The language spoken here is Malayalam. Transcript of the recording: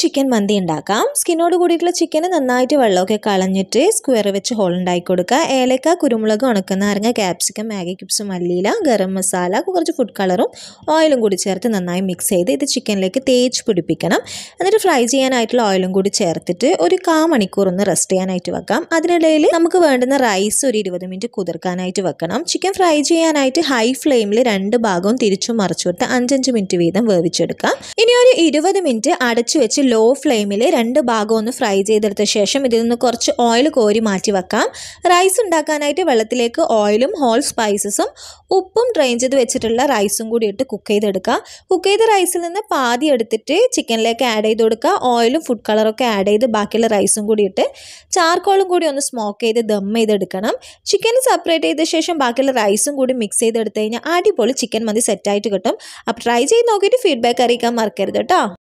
ചിക്കൻ മന്തി ഉണ്ടാക്കാം സ്കിന്നോട് കൂടിയിട്ടുള്ള ചിക്കന് നന്നായിട്ട് വെള്ളമൊക്കെ കളഞ്ഞിട്ട് സ്ക്വയർ വെച്ച് ഹോൾ ഉണ്ടാക്കി കൊടുക്കുക ഏലക്ക കുരുമുളക് ഉണക്കുന്ന നാരങ്ങ ക്യാപ്സിക്കം മാഗി ക്യൂബ്സ് മല്ലിയില ഗരം മസാല കുറച്ച് ഫുഡ് കളറും ഓയിലും കൂടി ചേർത്ത് നന്നായി മിക്സ് ചെയ്ത് ഇത് ചിക്കനിലേക്ക് തേച്ച് പിടിപ്പിക്കണം എന്നിട്ട് ഫ്രൈ ചെയ്യാനായിട്ടുള്ള ഓയിലും കൂടി ചേർത്തിട്ട് ഒരു കാ മണിക്കൂർ ഒന്ന് റെസ്റ്റ് ചെയ്യാനായിട്ട് വെക്കാം അതിനിടയിൽ നമുക്ക് വേണ്ടുന്ന റൈസ് ഒരു ഇരുപത് മിനിറ്റ് കുതിർക്കാനായിട്ട് വെക്കണം ചിക്കൻ ഫ്രൈ ചെയ്യാനായിട്ട് ഹൈ ഫ്ലെയിമിൽ രണ്ട് ഭാഗവും തിരിച്ചും മറിച്ചു കൊടുത്ത് അഞ്ചഞ്ച് മിനിറ്റ് വീതം വേവിച്ചെടുക്കാം ഇനി ഒരു ഇരുപത് മിനിറ്റ് അടച്ചു വെച്ച് ലോ ഫ്ലെയിമിൽ രണ്ട് ഭാഗം ഒന്ന് ഫ്രൈ ചെയ്തെടുത്ത ശേഷം ഇതിൽ നിന്ന് കുറച്ച് ഓയിൽ കോരി മാറ്റി വെക്കാം റൈസ് ഉണ്ടാക്കാനായിട്ട് വെള്ളത്തിലേക്ക് ഓയിലും ഹോൾ സ്പൈസസും ഉപ്പും ഡ്രെയിൻ ചെയ്ത് വെച്ചിട്ടുള്ള റൈസും കൂടി ഇട്ട് കുക്ക് ചെയ്തെടുക്കുക കുക്ക് ചെയ്ത റൈസിൽ നിന്ന് പാതി എടുത്തിട്ട് ചിക്കനിലേക്ക് ആഡ് ചെയ്ത് കൊടുക്കുക ഓയിലും ഫുഡ് കളറൊക്കെ ആഡ് ചെയ്ത് ബാക്കിയുള്ള റൈസും കൂടി ഇട്ട് ചാർക്കോളും കൂടി ഒന്ന് സ്മോക്ക് ചെയ്ത് ദം ചെയ്തെടുക്കണം ചിക്കൻ സെപ്പറേറ്റ് ചെയ്ത ശേഷം ബാക്കിയുള്ള റൈസും കൂടി മിക്സ് ചെയ്തെടുത്ത് കഴിഞ്ഞാൽ അടിപൊളി ചിക്കൻ മന്തി സെറ്റായിട്ട് കിട്ടും അപ്പോൾ ട്രൈ ചെയ്ത് നോക്കിയിട്ട് ഫീഡ്ബാക്ക് അറിയിക്കാൻ മറക്കരുത് കേട്ടോ